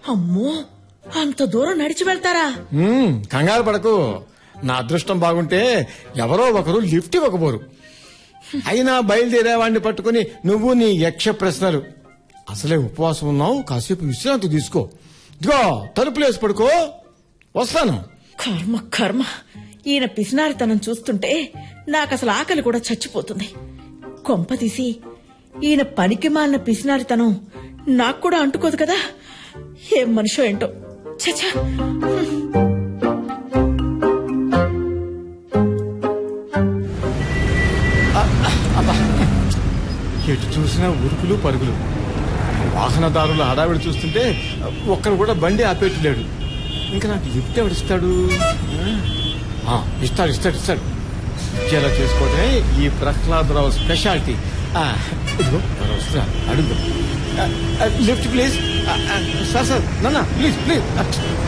అమ్మో అంత దూరం నడిచి వెళ్తారా మ్మ్, కంగారు పడకు నా అదృష్టం బాగుంటే ఎవరో ఒకరు లిఫ్ట్ ఇవ్వకపోరు అయినా బయలుదేరేవాడిని పట్టుకుని నువ్వు నీ యక్ష ప్రశ్నలు అసలే ఉపవాసం ఉన్నావు కాసేపు విశ్రాంతి తీసుకో ఇదిగో తలుపులు వేసి పడుకో వస్తాను కర్మ కర్మ ఈయన పిసినారితనం చూస్తుంటే నాకు అసలు ఆకలి కూడా చచ్చిపోతుంది కొంప తీసి ఈయన పనికి మాలిన పిసినారితనం నాకు కూడా అంటుకోదు కదా ఏం మనిషో ఏంటో చచ్చా ఎటు చూసినా ఉరుకులు పరుగులు వాహనదారుల హడావిడి చూస్తుంటే ఒక్కరు కూడా బండి ఆపేట్లేడు ఇంకా నాకు లిఫ్ట్ ఎవడిస్తాడు ఆ, ఇస్తాడు ఇస్తాడు ఇస్తాడు ఇచ్చేలా చేసుకోవటమే ఈ ప్రహ్లాదరావు స్పెషాలిటీ ఆ, ఇదిగో ఎవరో వస్తున్నారు అడుగు ఆ, ఆ, లిఫ్ట్ ప్లీజ్ ఆ, ఆ, సార్ సార్ నాన్న ప్లీజ్ ప్లీజ్ ఆ.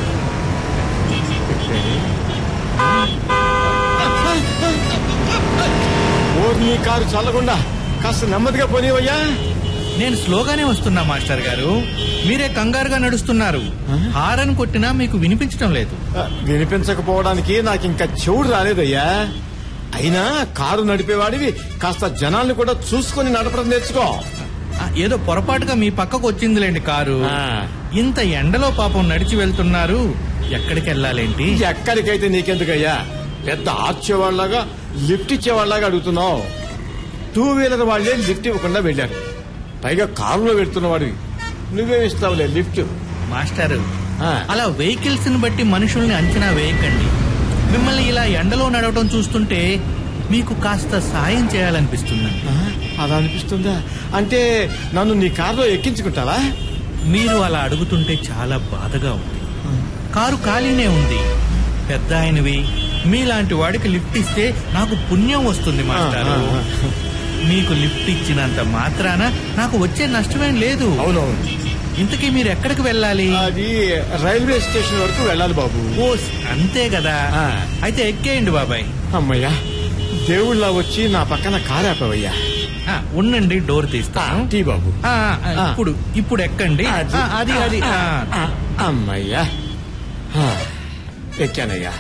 ఓర్ని కారు చల్లకుండా కాస్త నెమ్మదిగా పోనీవయ్యా నేను స్లోగానే వస్తున్నా మాస్టర్ గారు మీరే కంగారుగా నడుస్తున్నారు హారన్ కొట్టినా మీకు వినిపించడం లేదు ఆ, వినిపించకపోవడానికి నాకు ఇంకా చెవుడు రాలేదయ్యా అయినా కారు నడిపేవాడివి కాస్త జనాల్ని కూడా చూసుకొని నడపడం నేర్చుకో ఆ, ఏదో పొరపాటుగా మీ పక్కకు వచ్చిందిలేండి కారు ఆ. ఇంత ఎండలో పాపం నడిచి వెళ్తున్నారు ఎక్కడికి వెళ్ళాలేంటి ఎక్కడికైతే నీకెందుకయ్యా పెద్ద ఆర్చేవాళ్లాగా లిఫ్ట్ ఇచ్చేవాళ్లాగా అడుగుతున్నావు టూ వీలర్ వాళ్లే లిఫ్ట్ ఇవ్వకుండా వెళ్ళారు పైగా కారులో వెళ్తున్నవాడివి నువ్వేం ఇస్తావులే లిఫ్ట్ మాస్టర్ ఆ. అలా వెహికల్స్ ని బట్టి మనుషుల్ని అంచనా వేయకండి మిమ్మల్ని ఇలా ఎండలో నడవటం చూస్తుంటే మీకు కాస్త సాయం చేయాలనిపిస్తుందండి ఆ, అలా అనిపిస్తుందా అంటే నన్ను నీ కారులో ఎక్కించుకుంటావా మీరు అలా అడుగుతుంటే చాలా బాధగా ఉంది కారు ఖాళీనే ఉంది పెద్ద ఆయనవి మీలాంటి వాడికి లిఫ్ట్ ఇస్తే నాకు పుణ్యం వస్తుంది మాస్టారు ఆ, ఆ, మీకు లిఫ్ట్ ఇచ్చినంత మాత్రాన నాకు వచ్చే నష్టమేం లేదు అవునవును ఇంతకీ మీరు ఎక్కడికి వెళ్ళాలి అది రైల్వే స్టేషన్ వరకు వెళ్ళాలి బాబు ఓ అంతే కదా ఆ. అయితే ఎక్కేయండి బాబాయ్ అమ్మయ్యా దేవుళ్ళ వచ్చి నా పక్కన కారాపవయ్యా ఆ, ఉండండి డోర్ తీస్తాను టీ బాబు ఆ, ఆ, ఇప్పుడు ఇప్పుడు ఎక్కండి ఆ, అది అది ఆ. ఆ, అమ్మయ్యా ఆ, ఎక్కానయ్యా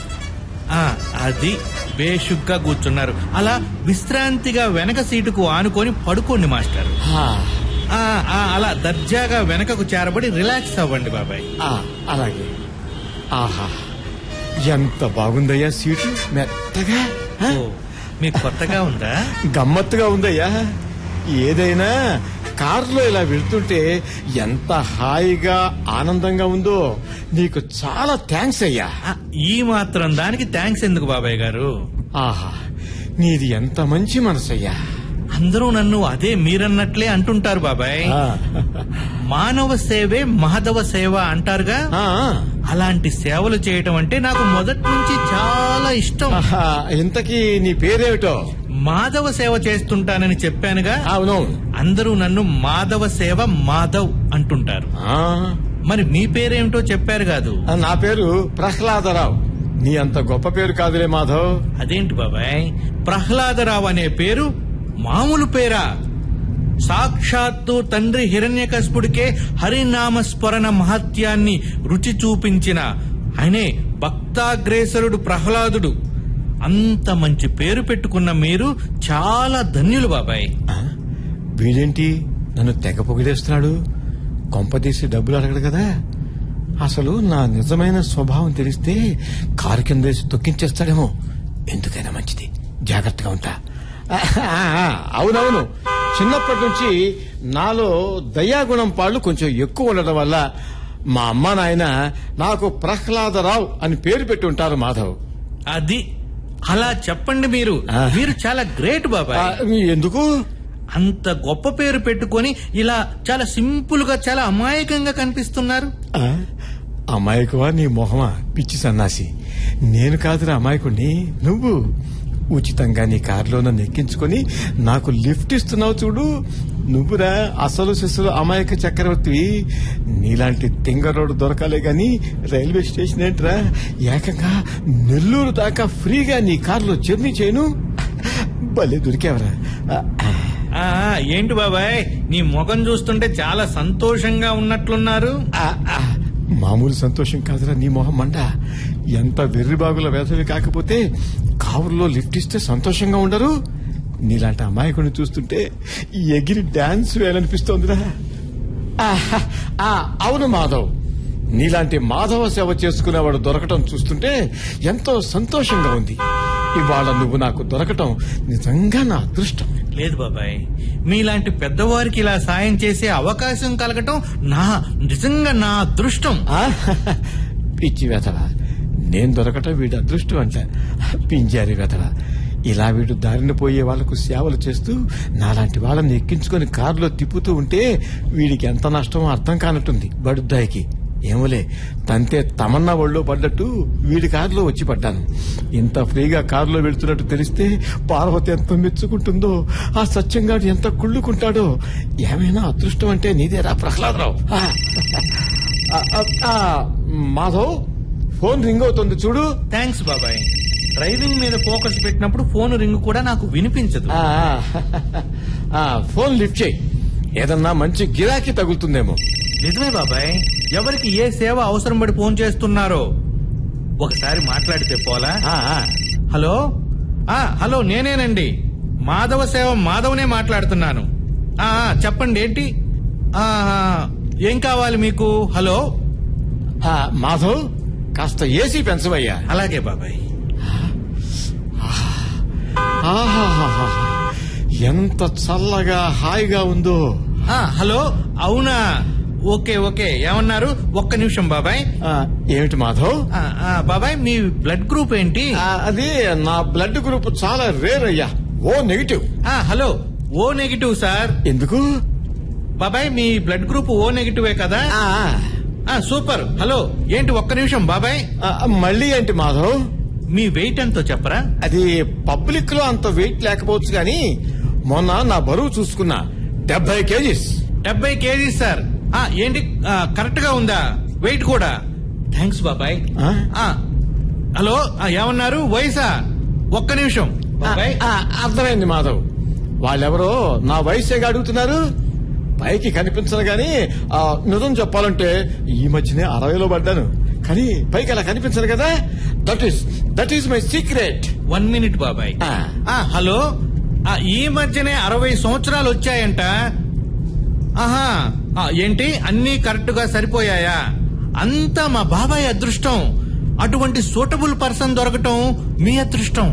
ఆ, అది బేషుగ్గా కూర్చున్నారు అలా విశ్రాంతిగా వెనక సీటుకు ఆనుకొని పడుకోండి మాస్టర్ ఆ, ఆ, ఆ, అలా దర్జాగా వెనకకు చేరబడి రిలాక్స్ అవ్వండి బాబాయ్ ఆ, అలాగే ఆహా ఎంత బాగుందయ్యా సీటు మెత్తగా ఆ? ఓ, మీకు కొత్తగా ఉందా గమ్మత్తుగా ఉందయ్యా ఏదైనా కారులో ఇలా వెళ్తుంటే ఎంత హాయిగా ఆనందంగా ఉందో నీకు చాలా థ్యాంక్స్ అయ్యా ఆ, ఈ మాత్రం దానికి థ్యాంక్స్ ఎందుకు బాబాయ్ గారు ఆహా నీది ఎంత మంచి మనసయ్యా అందరూ నన్ను అదే మీరన్నట్లే అంటుంటారు బాబాయ్ ఆ, మానవ సేవే మహదవ సేవ అంటారుగా ఆ, అలాంటి సేవలు చేయటం అంటే నాకు మొదటి నుంచి చాలా ఇష్టం ఆహా, ఇంతకీ నీ పేరేమిటో మాధవ సేవ చేస్తుంటానని చెప్పానుగా అవునవును అందరూ నన్ను మాధవ సేవ మాధవ్ అంటుంటారు ఆ, మరి మీ పేరేమిటో చెప్పారు కాదు నా పేరు ప్రహ్లాదరావు నీ అంత గొప్ప పేరు కాదులే మాధవ్ అదేంటి బాబాయ్ ప్రహ్లాదరావు అనే పేరు మామూలు పేరా సాక్షాత్తు తండ్రి హిరణ్యకశపుడికే హరినామ స్మరణ మహత్యాన్ని రుచి చూపించిన ఆయనే భక్తాగ్రేసరుడు ప్రహ్లాదుడు అంత మంచి పేరు పెట్టుకున్న మీరు చాలా ధన్యులు బాబాయ్ ఆ, వీడేంటి నన్ను తెగ పొగిడేస్తున్నాడు కొంపదీసి డబ్బులు అడగడు కదా అసలు నా నిజమైన స్వభావం తెలిస్తే కారు కిందేసి తొక్కించేస్తాడేమో ఎందుకైనా మంచిది జాగ్రత్తగా ఉంటా ఆ, ఆ, ఆ, అవునవును చిన్నప్పటి నుంచి నాలో దయాగుణం పాళ్ళు కొంచెం ఎక్కువ ఉండడం వల్ల మా అమ్మ నాయన నాకు ప్రహ్లాదరావు అని పేరు పెట్టి ఉంటారు మాధవ్ అది అలా చెప్పండి మీరు ఆ. మీరు చాలా గ్రేట్ ఆ, బాబాయ్ ఎందుకు అంత గొప్ప పేరు పెట్టుకొని ఇలా చాలా సింపుల్ గా చాలా అమాయకంగా కనిపిస్తున్నారు ఆ? అమాయకువా నీ మొహమా పిచ్చి సన్నాసి నేను కాదురా అమాయకుణ్ణి నువ్వు ఉచితంగా నీ కారులో నన్ను ఎక్కించుకొని నాకు లిఫ్ట్ ఇస్తున్నావు చూడు నువ్వురా అసలు శిశులు అమాయక చక్రవర్తివి నీలాంటి తింగరోడు దొరకాలే గాని రైల్వే స్టేషన్ ఏంట్రా ఏకంగా నెల్లూరు దాకా ఫ్రీగా నీ కారులో జర్నీ చేయను భలే దొరికావరా ఆ, ఆ, ఏంటి బాబాయ్ నీ ముఖం చూస్తుంటే చాలా సంతోషంగా ఉన్నట్లున్నారు ఆ, ఆ, మామూలు సంతోషం కాదురా నీ మొహం మండ ఎంత వెర్రిబాగుల వేసవి కాకపోతే కారులో లిఫ్ట్ ఇస్తే సంతోషంగా ఉండరు నీలాంటి అమాయకుడిని చూస్తుంటే ఈ ఎగిరి డాన్స్ వేయాలనిపిస్తోందిరా ఆహా, ఆ, అవును మాధవ్ నీలాంటి మాధవ సేవ చేసుకునేవాడు దొరకటం చూస్తుంటే ఎంతో సంతోషంగా ఉంది ఇవాళ నువ్వు నాకు దొరకటం నిజంగా నా అదృష్టం లేదు బాబాయ్ మీలాంటి పెద్దవారికి ఇలా సాయం చేసే అవకాశం కలగటం నా నిజంగా నా అదృష్టం ఆ, పిచ్చి వెతల నేను దొరకటం వీడి అదృష్టం అంట పింజారి వెతల ఇలా వీడు దారిన పోయే వాళ్లకు సేవలు చేస్తూ నాలాంటి వాళ్ళని ఎక్కించుకొని కారులో తిప్పుతూ ఉంటే వీడికి ఎంత నష్టమో అర్థం కానట్టుంది బడుద్దాయికి ఏమోలే తంతే తమన్నా ఒళ్ళో పడ్డట్టు వీడి కారులో వచ్చి పడ్డాను ఇంత ఫ్రీగా కారులో వెళ్తున్నట్టు తెలిస్తే పార్వతి ఎంత మెచ్చుకుంటుందో ఆ సత్యంగాడు ఎంత కుళ్ళుకుంటాడో ఏమైనా అదృష్టం అంటే నీదేరా ప్రహ్లాదరావు ఆ. ఆ, ఆ, ఆ, మాధవ్ ఫోన్ రింగ్ అవుతుంది చూడు థ్యాంక్స్ బాబాయ్ డ్రైవింగ్ మీద ఫోకస్ పెట్టినప్పుడు ఫోన్ రింగ్ కూడా నాకు వినిపించదు ఆ, ఆ, ఫోన్ లిఫ్ట్ చేయి ఏదన్నా మంచి గిరాకీ తగులుతుందేమో నిజమే బాబాయ్ ఎవరికి ఏ సేవ అవసరం పడి ఫోన్ చేస్తున్నారో ఒకసారి మాట్లాడితే పోలా ఆ, ఆ, హలో ఆ హలో నేనేనండి మాధవ సేవ మాధవనే మాట్లాడుతున్నాను ఆ ఆ, చెప్పండి ఏంటి ఆ ఆ, ఏం కావాలి మీకు హలో ఆ, మాధవ్ కాస్త ఏసీ పెంచవయ్యా అలాగే బాబాయ్ ఆహాహాహా. ఎంత చల్లగా హాయిగా ఉందో ఆ హలో అవునా ఓకే ఓకే ఏమన్నారు ఒక్క నిమిషం బాబాయ్ ఆ, ఏమిటి మాధవ్ ఆ, ఆ, బాబాయ్ మీ బ్లడ్ గ్రూప్ ఏంటి ఆ, అది నా బ్లడ్ గ్రూప్ చాలా రేర్ అయ్యా ఓ నెగిటివ్ ఆ హలో ఓ నెగిటివ్ సార్ ఎందుకు బాబాయ్ మీ బ్లడ్ గ్రూప్ ఓ నెగిటివే కదా ఆ, ఆ సూపర్ హలో ఏంటి ఒక్క నిమిషం బాబాయ్ ఆ, మళ్ళీ ఏంటి మాధవ్ మీ వెయిట్ ఎంతో చెప్పరా అది పబ్లిక్ లో అంత వెయిట్ లేకపోవచ్చు కానీ మొన్న నా బరువు చూసుకున్నా డెబ్బై కేజీస్ డెబ్బై కేజీ సార్ ఆ ఏంటి ఆ, కరెక్ట్ గా ఉందా వెయిట్ కూడా థ్యాంక్స్ బాబాయ్ ఆ? ఆ, హలో ఆ, ఏమన్నారు వయసా ఒక్క నిమిషం బాబాయ్ ఆ, అర్థమైంది మాధవ్ వాళ్ళెవరో నా వయసేగా అడుగుతున్నారు పైకి కనిపించను గాని ఆ, నిజం చెప్పాలంటే ఈ మధ్యనే అరవైలో పడ్డాను కానీ పైకి అలా కనిపించను కదా that is that is my secret one minute బాబాయ్ ఆ. ఆ, హలో ఆ, ఈ మధ్యనే అరవై సంవత్సరాలు వచ్చాయంట ఆహా ఆ, ఏంటి అన్నీ కరెక్ట్ గా సరిపోయాయా అంతా మా బాబాయ్ అదృష్టం అటువంటి సూటబుల్ పర్సన్ దొరకటం మీ అదృష్టం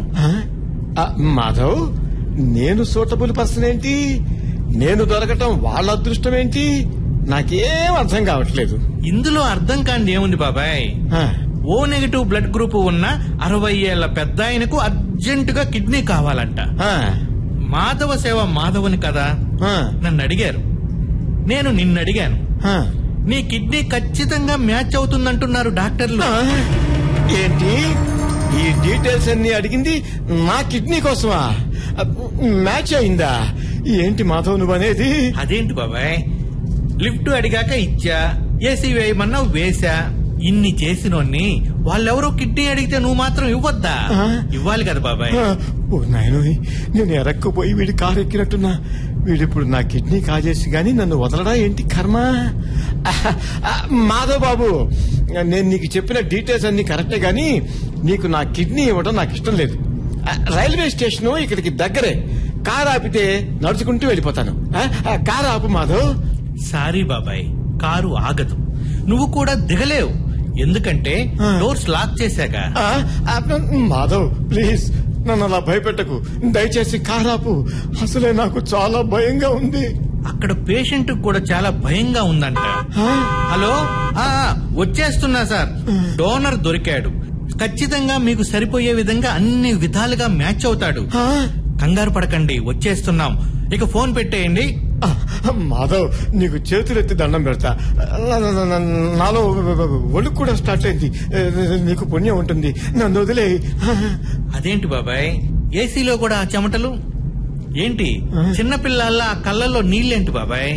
మాధవ్ నేను సూటబుల్ పర్సన్ ఏంటి నేను దొరకటం వాళ్ళ అదృష్టం ఏంటి నాకేం అర్థం కావట్లేదు ఇందులో అర్థం కాంది ఏముంది బాబాయ్ ఆ, ఓ నెగిటివ్ బ్లడ్ గ్రూప్ ఉన్న అరవై ఏళ్ల పెద్ద ఆయనకు అర్జెంటుగా కిడ్నీ కావాలంట ఆ, మాధవ సేవ మాధవని కదా ఆ, నన్ను అడిగారు నేను నిన్ను అడిగాను ఆ. నీ కిడ్నీ ఖచ్చితంగా మ్యాచ్ అవుతుందంటున్నారు డాక్టర్లు ఆ, ఏంటి ఈ డీటెయిల్స్ అన్ని అడిగింది నా కిడ్నీ కోసమా మ్యాచ్ అయిందా ఏంటి మాధవ్ నువ్వు అనేది అదేంటి బాబాయ్ లిఫ్ట్ అడిగాక ఇచ్చా ఏసీ వేయమన్నా వేసా ఇన్ని చేసినోన్ని వాళ్ళెవరో కిడ్నీ అడిగితే నువ్వు మాత్రం ఇవ్వద్దా ఆ. ఇవ్వాలి కదా బాబాయ్ ఆ, ఓ నాయనోయ్ నేను ఎరక్కుపోయి వీడి కారు ఎక్కినట్టున్నా వీడిప్పుడు నా కిడ్నీ కాజేసి గాని నన్ను వదలడా ఏంటి కర్మ ఆహా, ఆ, మాధవ్ బాబు నేను నీకు చెప్పిన డీటెయిల్స్ అన్ని కరెక్టే గాని నీకు నా కిడ్నీ ఇవ్వడం నాకు ఇష్టం లేదు ఆ, రైల్వే స్టేషన్ ఇక్కడికి దగ్గరే కారు ఆపితే నడుచుకుంటూ వెళ్ళిపోతాను ఆ, ఆ, కారు ఆపు మాధవ్ సారీ బాబాయ్ కారు ఆగదు నువ్వు కూడా దిగలేవు ఎందుకంటే ఆ. డోర్స్ లాక్ చేశాక ఆ, ఆ, మాధవ్ ప్లీజ్ నన్ను అలా భయపెట్టకు దయచేసి కారాపు అసలే నాకు చాలా భయంగా ఉంది అక్కడ పేషెంట్ కూడా చాలా భయంగా ఉందంట ఆ, హలో ఆ ఆ, వచ్చేస్తున్నా సార్ డోనర్ దొరికాడు ఖచ్చితంగా మీకు సరిపోయే విధంగా అన్ని విధాలుగా మ్యాచ్ అవుతాడు ఆ, కంగారు పడకండి వచ్చేస్తున్నాం ఇక ఫోన్ పెట్టేయండి ఆ, మాధవ్ నీకు చేతులెత్తి దండం పెడతా నా- నా- నా- నాలో ఒళ్ళు కూడా స్టార్ట్ అయింది నీకు పుణ్యం ఉంటుంది నన్ను వదిలే అదేంటి బాబాయ్ ఏసీలో కూడా ఆ చెమటలు ఏంటి చిన్నపిల్లల్లా ఆ కళ్ళల్లో నీళ్ళేంటి బాబాయ్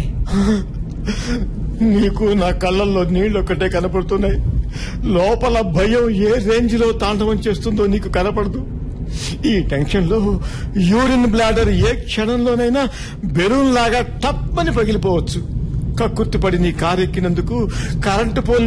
నీకు నా కళ్ళల్లో నీళ్లు ఒక్కటే కనపడుతున్నాయి లోపల భయం ఏ రేంజ్ లో తాండవం చేస్తుందో నీకు కనపడదు ఈ టెన్షన్ లో యూరిన్ బ్లాడర్ ఏ క్షణంలోనైనా బెలూన్ లాగా తప్పని పగిలిపోవచ్చు కక్కుర్తిపడి నీ కారెక్కినందుకు కరెంటు పోల్